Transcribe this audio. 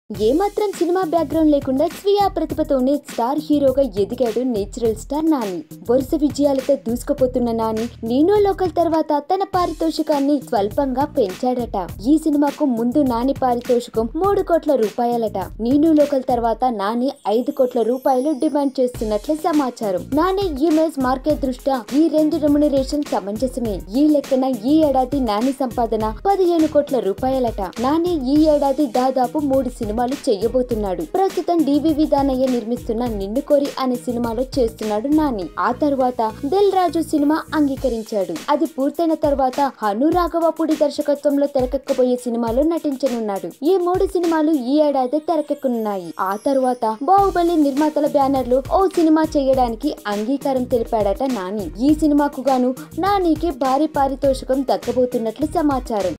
ఏమాత్రం cinema background లేకుండా స్వీయ ప్రతిభతోనే స్టార్ హీరోగా ఎదిగాడు నేచురల్ స్టార్ నాని వరుస విజయాలతో దూసుకుపోతున్న నాని నీనో లోకల్ తర్వాత తన పారితోషికాన్ని స్వల్పంగా పెంచాడట ఈ సినిమాకు ముందు నాని పారితోషికం మూడు కోట్ల రూపాయలట నీనో లోకల్ తర్వాత నాని ఐదు కోట్ల రూపాయలు డిమాండ్ చేస్తున్నట్లు సమాచారం నాని ఇమేజ్ మార్కెట్ దృష్ట్యా ఈ రెండు రెమ్యునరేషన్ సమంజసమే ఈ లెక్కన ఈ ఏడాది నాని సంపాదన పదిహేను కోట్ల రూపాయలట నాని ఈ ఏడాది దాదాపు మూడు సినిమాలు చేయబోతున్నాడు ప్రస్తుతం డివివి దానయ్య నిర్మిస్తున్న నిన్ను కోరి అనే సినిమాలో చేస్తున్నాడు నాని ఆ తరువాత దిల్ రాజు సినిమా అంగీకరించాడు అది పూర్తయిన తర్వాత హను రాఘవపూడి దర్శకత్వంలో తెరకెక్కబోయే సినిమాలో నటించనున్నాడు ఈ మూడు సినిమాలు ఈ ఏడాది తెరకెక్కనున్నాయి ఆ తరువాత బాహుబలి నిర్మాతల బ్యానర్ లో ఓ సినిమా చేయడానికి అంగీకారం తెలిపాడట నాని ఈ సినిమాకు గాను నానికి భారీ పారితోషికం దక్కబోతున్నట్లు సమాచారం